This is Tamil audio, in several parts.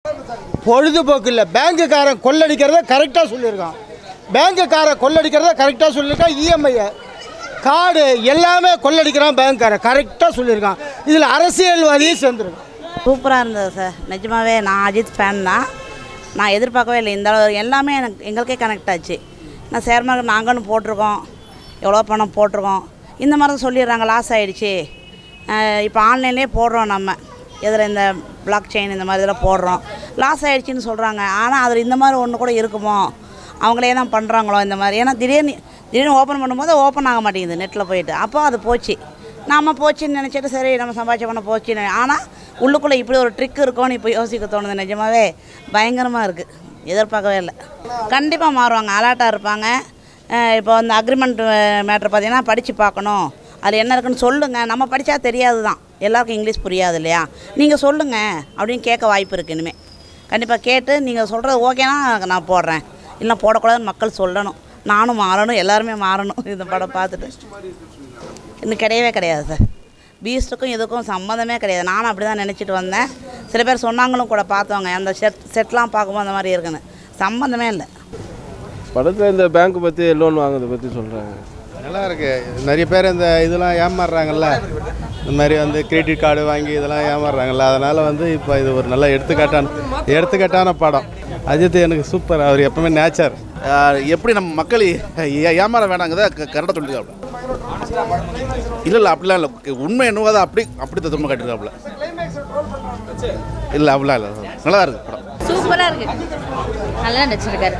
பொழுதுபோக்கு இல்லை பேங்குக்காரன் கொள்ளடிக்கிறத கரெக்டாக சொல்லியிருக்கான் பேங்குக்காரன் கொள்ளடிக்கிறத கரெக்டாக சொல்லியிருக்கான் இஎம்ஐயை கார்டு எல்லாமே கொள்ளடிக்கிறான் பேங்க்காரன் கரெக்டாக சொல்லியிருக்கான் இதில் அரசியல்வாதியும் சேர்ந்துருக்கான் சூப்பராக இருந்தது சார் நிஜமாவே நான் அஜித் ஃபேன் தான் நான் எதிர்பார்க்கவே இல்லை இந்த அளவு எல்லாமே எனக்கு எங்களுக்கே கனெக்ட் ஆச்சு நான் ஷேர் மார்க்கெட் நாங்களும் போட்டிருக்கோம் எவ்வளோ பணம் போட்டிருக்கோம் இந்த மாதிரி தான் சொல்லிடுறாங்க லாஸ் ஆகிடுச்சு இப்போ ஆன்லைன்லேயே போடுறோம் நம்ம இதில் இந்த பிளாக் செயின் இந்த மாதிரி இதெல்லாம் போடுறோம் லாஸ் ஆகிடுச்சின்னு சொல்கிறாங்க ஆனால் அதில் இந்த மாதிரி ஒன்று கூட இருக்குமோ அவங்களே தான் பண்ணுறாங்களோ இந்த மாதிரி ஏன்னா திடீர்னு திடீர்னு ஓப்பன் பண்ணும்போது ஓப்பன் ஆக மாட்டேங்குது நெட்டில் போயிட்டு அப்போ அது போச்சு நாம போச்சுன்னு நினச்சிட்டு சரி நம்ம சம்பாதிச்ச பணம் போச்சுன்னு ஆனால் உள்ளுக்குள்ளே இப்படி ஒரு ட்ரிக் இருக்கும்னு இப்போ யோசிக்க தோணுது நிஜமாவே பயங்கரமாக இருக்குது எதிர்பார்க்கவே இல்லை கண்டிப்பாக மாறுவாங்க அலர்ட்டாக இருப்பாங்க அஹ் இப்போ அந்த அக்ரிமெண்ட் மேட்ரு பார்த்தீங்கன்னா படித்து பார்க்கணும் அது என்ன இருக்குன்னு சொல்லுங்கள் நம்ம படித்தா தெரியாது தான் எல்லாருக்கும் இங்கிலீஷ் புரியாது இல்லையா நீங்கள் சொல்லுங்கள் அப்படின்னு கேட்க வாய்ப்பு இருக்குது இனிமேல் கண்டிப்பாக கேட்டு நீங்கள் சொல்கிறது ஓகேனா நான் போடுறேன் இல்லை போடக்கூடாதுன்னு மக்கள் சொல்லணும் நானும் மாறணும் எல்லாருமே மாறணும் இந்த படம் பார்த்துட்டு இன்னும் கிடையவே கிடையாது சார் பீஸ்ட்டுக்கும் இதுக்கும் சம்மந்தமே கிடையாது நானும் அப்படி தான் நினச்சிட்டு வந்தேன் சில பேர் சொன்னாங்களும் கூட பார்த்தவங்க அந்த செட் செட்லாம் பார்க்கும்போது அந்த மாதிரி இருக்குன்னு சம்மந்தமே இல்லை படத்தில் இந்த பேங்க் பற்றி லோன் வாங்குறதை பற்றி சொல்கிறாங்க நல்லா இருக்கு நிறைய பேர் இந்த இதெல்லாம் ஏமாறுறாங்கல்ல இந்த மாதிரி வந்து கிரெடிட் கார்டு வாங்கி இதெல்லாம் ஏமாறுறாங்கல்ல அதனால் வந்து இப்போ இது ஒரு நல்ல எடுத்துக்காட்டான எடுத்துக்காட்டான படம் அஜித் எனக்கு சூப்பர் அவர் எப்பவுமே நேச்சர் எப்படி நம்ம மக்கள் ஏ- ஏமாற வேணாங்கிறத கரெக்டாக சொல்லியிருக்காப்புல இல்லை இல்லை அப்படிலாம் இல்லை உண்மை என்னவோ அதை அப்படி அப்படி தத்துவமாக காட்டியிருக்காப்புல இல்லை அப்படிலாம் இல்லை நல்லா இருக்கு படம் சூப்பராக இருக்கு நல்லா நடிச்சிருக்காரு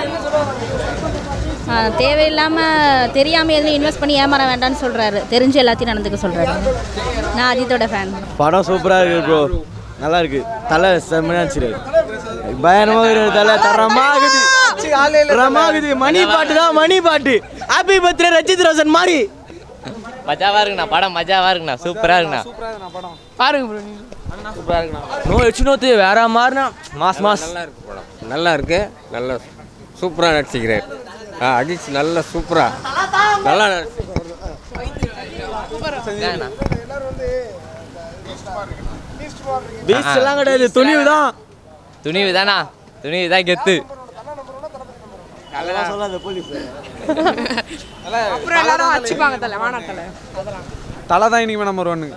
ஆ, தேவையில்லாமல் தெரியாமல் எதுவும் இன்வெஸ்ட் பண்ணி ஏமாற வேண்டாம்னு சொல்கிறாரு தெரிஞ்சு எல்லாத்தையும் நடந்துக்க சொல்கிறாரு நான் அஜித்தோட ஃபேன் படம் சூப்பராக இருக்கு ப்ரோ நல்லா இருக்கு தலை செம்மையா இருந்துச்சு பயங்கரமாக இருக்கு தலை தரமாகுது தரமாகுது மணி பாட்டு தான் மணி பாட்டு ஹாப்பி பர்த்டே ரஞ்சித் ரோஷன் மாதிரி மஜாவா இருக்குண்ணா படம் மஜாவா இருக்குண்ணா சூப்பரா இருக்குண்ணா பாருங்க ப்ரோ சூப்பரா இருக்குண்ணா நோ எச்சு நோத்து வேற மாதிரினா மாஸ் மாஸ் நல்லா இருக்கு படம் நல்லா இருக்கு நல்ல சூப்பராக நடிச்சுக்கிறார் ஆ அஜித் நல்ல சூப்பராக நல்லா நடிச்சு பீச் எல்லாம் கிடையாது துணிவு தான் துணிவு தானா துணிவு தான் கெத்து சொல்லாத போலீஸ் அப்புறம் எல்லாரும் வச்சுப்பாங்க தலை வானா தலை தலை தான் இனிமே நம்பர் ஒன்று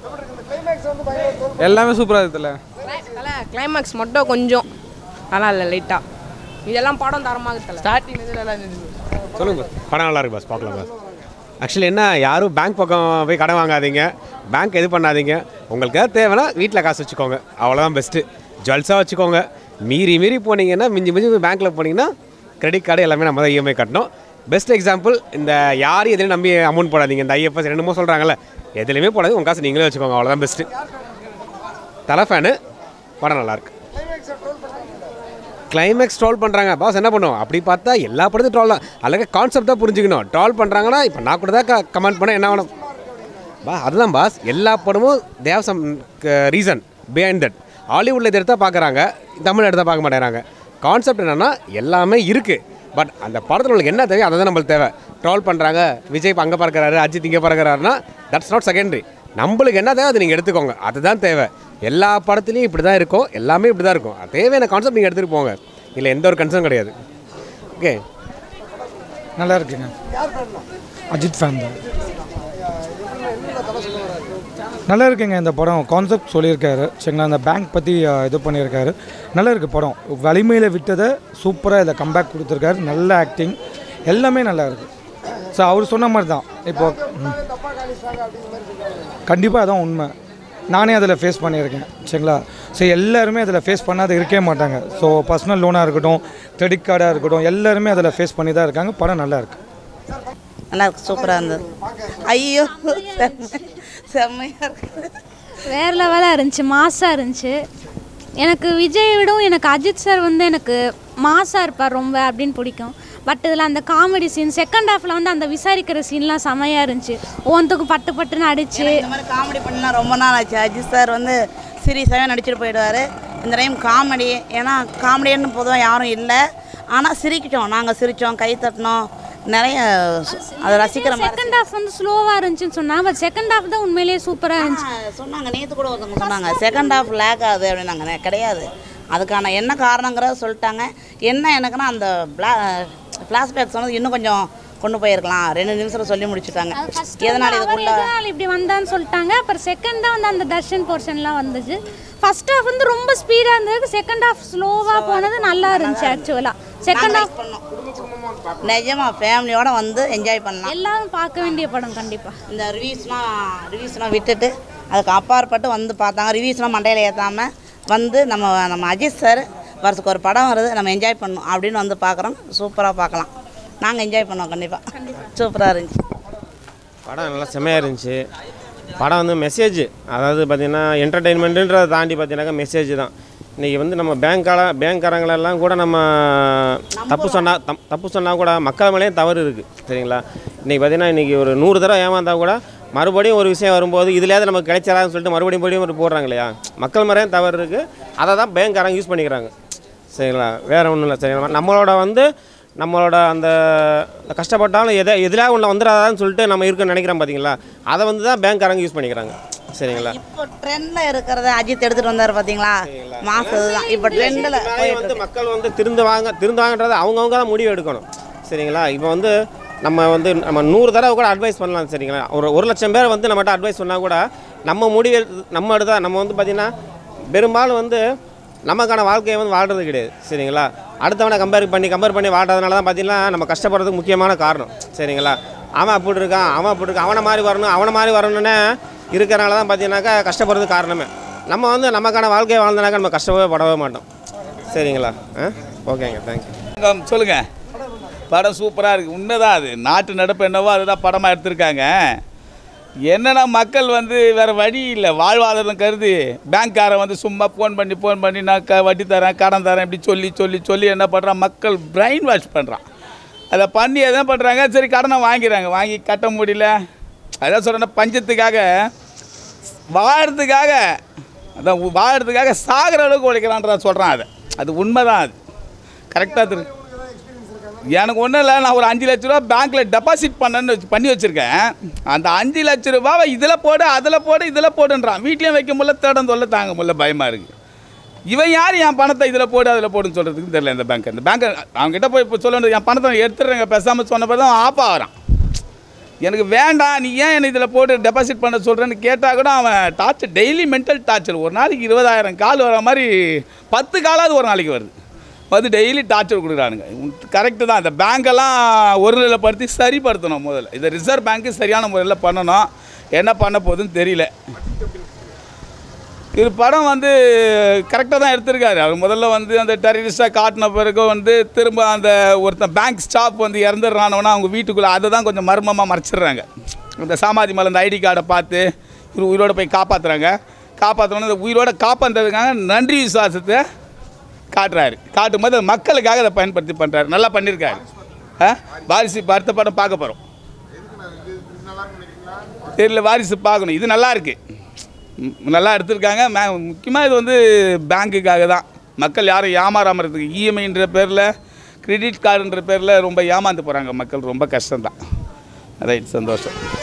எல்லாமே சூப்பராக இருக்குல்ல தலை கிளைமேக்ஸ் மட்டும் கொஞ்சம் நல்லா இல்லை லைட்டாக இதெல்லாம் படம் தரமாக தலை ஸ்டார்டிங் நல்லா இருந்தது சொல்லுங்க படம் நல்லா இருக்கு பாஸ் பார்க்கலாம் பாஸ் ஆக்சுவலி என்ன யாரும் பேங்க் பக்கம் போய் கடன் வாங்காதீங்க பேங்க் இது பண்ணாதீங்க உங்களுக்கு எதாவது தேவைன்னா வீட்டில் காசு வச்சுக்கோங்க அவ்வளோதான் பெஸ்ட்டு ஜுவல்ஸாக வச்சுக்கோங்க மீறி மீறி போனீங்கன்னா மிஞ்சி மிஞ்சி பேங்க்கில் போனீங்கன்னா கிரெடிட் கார்டு எல்லாமே நம்ம தான் இஎம்ஐ கட்டணும் பெஸ்ட் எக்ஸாம்பிள் இந்த யாரும் எதுலையும் நம்பி அமௌண்ட் போடாதீங்க இந்த ஐஎஃப்எஸ் ரெண்டுமோ சொல்கிறாங்கல்ல எதுலையுமே போடாது உங்கள் காசு நீங்களே வச்சுக்கோங்க அவ்வளோதான் பெஸ்ட்டு தலை ஃபேனு படம் நல்லாயிருக்கு கிளைமேக்ஸ் ட்ரோல் பண்ணுறாங்க பாஸ் என்ன பண்ணுவோம் அப்படி பார்த்தா எல்லா படத்தையும் ட்ரோல் தான் அழகாக கான்செப்டாக புரிஞ்சுக்கணும் ட்ரோல் பண்ணுறாங்கன்னா இப்போ நான் கூட தான் கமெண்ட் பண்ண என்ன ஆகணும் பா அதுதான் பாஸ் எல்லா படமும் they've some reason behind that ஹாலிவுட்டில் இதை எடுத்தால் பார்க்குறாங்க தமிழ் எடுத்தால் பார்க்க மாட்டேறாங்க கான்செப்ட் என்னென்னா எல்லாமே இருக்குது பட் அந்த படத்தில் உங்களுக்கு என்ன தேவையோ அதை தான் நம்மளுக்கு தேவை ட்ரோல் பண்ணுறாங்க விஜய் இப்போ அங்கே பார்க்குறாரு அஜித் இங்கே பார்க்குறாருன்னா தட்ஸ் நாட் செகண்டரி நம்மளுக்கு என்ன தேவை அதை நீங்கள் எடுத்துக்கோங்க அதுதான் தேவை எல்லா படத்துலையும் இப்படி தான் இருக்கும் எல்லாமே இப்படி தான் இருக்கும் அது தேவையான கான்செப்ட் நீங்கள் எடுத்துகிட்டு போங்க இல்லை எந்த ஒரு கன்சர்ன் கிடையாது ஓகே நல்லா இருக்குங்க அஜித் ஃபேன் தான் நல்லா இருக்குங்க இந்த படம் கான்செப்ட் சொல்லியிருக்காரு சரிங்களா அந்த பேங்க் பற்றி இது பண்ணியிருக்காரு நல்லா இருக்கு படம் வலிமையில் விட்டதை சூப்பராக இதில் கம்பேக் கொடுத்துருக்காரு நல்ல ஆக்டிங் எல்லாமே நல்லா இருக்கு ஸோ அவர் சொன்ன மாதிரி தான் இப்போ கண்டிப்பாக அதான் உண்மை நானே அதில் ஃபேஸ் பண்ணியிருக்கேன் சரிங்களா ஸோ எல்லாருமே அதில் ஃபேஸ் பண்ணாத இருக்கவே மாட்டாங்க ஸோ பர்சனல் லோனாக இருக்கட்டும் கிரெடிட் கார்டாக இருக்கட்டும் எல்லாருமே அதில் ஃபேஸ் பண்ணி தான் இருக்காங்க படம் நல்லா இருக்கு நல்லா இருக்கு சூப்பராக இருந்தது ஐயோ செம்மையாக இருக்குது வேறு லெவலாக இருந்துச்சு மாஸாக இருந்துச்சு எனக்கு விஜய் விடவும் எனக்கு அஜித் சார் வந்து எனக்கு மாஸாக இருப்பார் ரொம்ப அப்படின்னு பிடிக்கும் பட் இதில் அந்த காமெடி சீன் செகண்ட் ஹாஃபில் வந்து அந்த விசாரிக்கிற சீன்லாம் செமையாக இருந்துச்சு ஒவ்வொன்றுக்கும் பட்டு பட்டுன்னு அடிச்சு இந்த மாதிரி காமெடி பண்ணா ரொம்ப நாள் ஆச்சு அஜித் சார் வந்து சீரியஸாகவே நடிச்சிட்டு போயிடுவார் இந்த டைம் காமெடி ஏன்னா காமெடின்னு பொதுவாக யாரும் இல்லை ஆனால் சிரிக்கிட்டோம் நாங்கள் சிரித்தோம் கை தட்டினோம் நிறைய சு- அதை ரசிக்கிற மாதிரி செகண்ட் ஹாஃப் வந்து ஸ்லோவாக இருந்துச்சுன்னு சொன்னாங்க பட் செகண்ட் ஹாஃப் தான் உண்மையிலேயே சூப்பராக இருந்துச்சு சொன்னாங்க நேற்று கூட ஒருத்தவங்க சொன்னாங்க செகண்ட் ஹாஃப் லேக் ஆகுது அப்படின்னாங்க நே- கிடையாது அதுக்கான என்ன காரணங்கிறத சொல்லிட்டாங்க என்ன எனக்குன்னா அந்த பிளா ஃப்ளாஷ்பேக் சொன்னது இன்னும் கொஞ்சம் கொண்டு போயிருக்கலாம் ரெண்டு நிமிஷத்தில் சொல்லி முடிச்சுட்டாங்க எதனால் அவர் இதுக்குள்ள எதனால் இப்படி வந்தான்னு சொல்லிட்டாங்க அப்புறம் செகண்ட் தான் வந்து அந்த தர்ஷன் போர்ஷன்லாம் வந்துச்சு ஃபர்ஸ்ட் ஹாஃப் வந்து ரொம்ப ஸ்பீடாக இருந்தது செகண்ட் ஹாஃப் ஸ்லோவாக போனது நல்லா இருந்துச்சு ஆக்சுவலாக செகண்ட் ஹாஃப் நிஜமா ஃபேமிலியோட வந்து என்ஜாய் பண்ணலாம் எல்லாரும் பார்க்க வேண்டிய படம் கண்டிப்பாக இந்த ரிவ்யூஸ்லாம் ரிவ்யூஸ்லாம் விட்டுட்டு அதுக்கு அப்பாற்பட்டு வந்து பார்த்தாங்க ரிவ்யூஸ்லாம் மண்டையில் ஏற்றாமல் வந்து நம்ம நம்ம அஜித் சார் வருஷத்துக்கு ஒரு படம் வருது நம்ம என்ஜாய் பண்ணணும் அப்படின்னு வந்து பார்க்குறோம் சூப்பராக பார்க்கலாம் நாங்கள் என்ஜாய் பண்ணோம் கண்டிப்பாக சூப்பராக இருந்துச்சு படம் நல்லா செம்மையாக இருந்துச்சு படம் வந்து மெசேஜ் அதாவது பார்த்திங்கன்னா என்டர்டெயின்மெண்ட்டுன்றதை தாண்டி பார்த்தீங்கன்னாக்கா மெசேஜ் தான் இன்றைக்கி வந்து நம்ம பேங்க்கால பேங்க்காரங்களெல்லாம் கூட நம்ம தப்பு சொன்னால் தப் தப்பு சொன்னால் கூட மக்கள் மேலேயும் தவறு இருக்குது சரிங்களா இன்றைக்கி பார்த்தீங்கன்னா இன்றைக்கி ஒரு நூறு தடவை ஏமாந்தா கூட மறுபடியும் ஒரு விஷயம் வரும்போது இதுலேயாவது நமக்கு கிடைச்சாரான்னு சொல்லிட்டு மறுபடியும் மறுபடியும் ஒரு போடுறாங்க இல்லையா மக்கள் மேலேயும் தவறு இருக்குது அதை தான் பேங்க்காரங்க யூஸ் பண்ணிக்கிறாங்க சரிங்களா வேறு ஒன்றும் இல்லை சரிங்களா நம்மளோட வந்து நம்மளோட அந்த கஷ்டப்பட்டாலும் எதை எதிலாக ஒன்று வந்துடாதான்னு சொல்லிட்டு நம்ம இருக்குன்னு நினைக்கிறோம் பார்த்தீங்களா அதை வந்து தான் பேங்க்காரங்க யூஸ் பண்ணிக்கிறாங்க சரிங்களா இப்போ ட்ரெண்டில் இருக்கிறத அஜித் எடுத்துகிட்டு வந்தார் பார்த்தீங்களா மாசு தான் இப்போ ட்ரெண்டில் வந்து மக்கள் வந்து திருந்து வாங்க திருந்து வாங்கன்றதை அவங்கவுங்க தான் முடிவு எடுக்கணும் சரிங்களா இப்போ வந்து நம்ம வந்து நம்ம நூறு தடவை கூட அட்வைஸ் பண்ணலாம் சரிங்களா ஒரு ஒரு லட்சம் பேர் வந்து நம்மகிட்ட அட்வைஸ் சொன்னால் கூட நம்ம முடிவு எடுத்து- நம்ம எடுத்தா நம்ம வந்து பார்த்திங்கன்னா பெரும்பாலும் வந்து நமக்கான வாழ்க்கையை வந்து வாழ்கிறது கிடையாது சரிங்களா அடுத்தவனை கம்பேர் பண்ணி கம்பேர் பண்ணி வாழ்றதுனால தான் பார்த்தீங்கன்னா நம்ம கஷ்டப்படுறதுக்கு முக்கியமான காரணம் சரிங்களா அவன் அப்படி இருக்கான் அவன் அப்படி இருக்கான் அவனை மாதிரி வரணும் அவனை மாதிரி வரணும்னு இருக்கிறனால தான் பார்த்தீங்கன்னாக்கா கஷ்டப்படுறதுக்கு காரணமே நம்ம வந்து நமக்கான வாழ்க்கையை வாழ்ந்தனாக்கா நம்ம கஷ்டப்படவே படவே மாட்டோம் சரிங்களா ஆ ஓகேங்க தேங்க்யூ சொல்லுங்க படம் சூப்பராக இருக்குது உண்மைதான் அது நாட்டு நடப்பு என்னவோ அதுதான் படமாக எடுத்திருக்காங்க என்னன்னா மக்கள் வந்து வேறு வழி இல்லை வாழ்வாதாரம் கருதி பேங்க்காரன் வந்து சும்மா ஃபோன் பண்ணி ஃபோன் பண்ணி நான் க வட்டி தரேன் கடன் தரேன் இப்படி சொல்லி சொல்லி சொல்லி என்ன பண்ணுறான் மக்கள் பிரெயின் வாஷ் பண்ணுறான் அதை பண்ணி எதாவது பண்ணுறாங்க சரி கடனை வாங்கிறாங்க வாங்கி கட்ட முடியல அதான் சொல்கிறேன் பஞ்சத்துக்காக வாழறதுக்காக அதான் உ- வாழறதுக்காக சாகிற அளவுக்கு உழைக்கிறான்றத சொல்கிறான் அதை அது உண்மைதான் அது கரெக்டாக திரு எனக்கு ஒன்றும் இல்லை நான் ஒரு அஞ்சு லட்ச ரூபா பேங்க்கில் டெபாசிட் பண்ணேன்னு வச்சு பண்ணி வச்சுருக்கேன் அந்த அஞ்சு லட்ச ரூபாவை இதில் போடு அதில் போடு இதில் போடுன்றான் வீட்லேயும் வைக்க முடியல தேடம் தொல்லை தாங்க முடியல பயமாக இருக்குது இவன் யார் என் பணத்தை இதில் போடு அதில் போடுன்னு சொல்கிறதுக்கு தெரியல இந்த பேங்க் இந்த பேங்க் அவங்ககிட்ட போய் இப்போ சொல்ல வேண்டியது, என் பணத்தை எடுத்துடுறேங்க பேசாமல் சொன்ன பிறகு தான் ஆஃப் ஆகிறான் எனக்கு வேண்டாம் நீ ஏன் என்னை இதில் போட்டு டெபாசிட் பண்ண சொல்கிறேன்னு கேட்டால் கூட அவன் டார்ச்சர் டெய்லி மென்டல் டார்ச்சர் ஒரு நாளைக்கு இருபதாயிரம் கால் வர மாதிரி பத்து காலாவது ஒரு நாளைக்கு வருது வந்து டெய்லி டார்ச்சர் கொடுக்குறானுங்க கரெக்டு தான் இந்த பேங்க்கெல்லாம் ஒருநிலைப்படுத்தி சரிப்படுத்தணும் முதல்ல இதை ரிசர்வ் பேங்க்கு சரியான முறையில் பண்ணணும் என்ன பண்ண போகுதுன்னு தெரியல இது படம் வந்து கரெக்டாக தான் எடுத்திருக்காரு அவர் முதல்ல வந்து அந்த டெரரிஸ்டாக காட்டின பிறகு வந்து திரும்ப அந்த ஒருத்தன் பேங்க் ஸ்டாஃப் வந்து இறந்துடுறானவனா அவங்க வீட்டுக்குள்ளே அதை தான் கொஞ்சம் மர்மமாக மறைச்சிடுறாங்க இந்த சாமாஜி மேலே இந்த ஐடி கார்டை பார்த்து இவர் உயிரோட போய் காப்பாற்றுறாங்க காப்பாற்றணும் இந்த உயிரோட காப்பாற்றுறதுக்காக நன்றி விசுவாசத்தை காட்டுறாரு காட்டும் போது மக்களுக்காக அதை பயன்படுத்தி பண்ணுறாரு நல்லா பண்ணியிருக்காரு ஆ வாரிசு இப்போ அடுத்த படம் பார்க்க போகிறோம் தெரியல வாரிசு பார்க்கணும் இது நல்லா இருக்கு ம், நல்லா எடுத்திருக்காங்க மே முக்கியமாக இது வந்து பேங்க்குக்காக தான் மக்கள் யாரும் ஏமாறாமல் இருக்கிறதுக்கு இஎம்ஐன்ற பேரில் கிரெடிட் கார்டுன்ற பேரில் ரொம்ப ஏமாந்து போகிறாங்க மக்கள் ரொம்ப கஷ்டம்தான் ரைட் சந்தோஷம்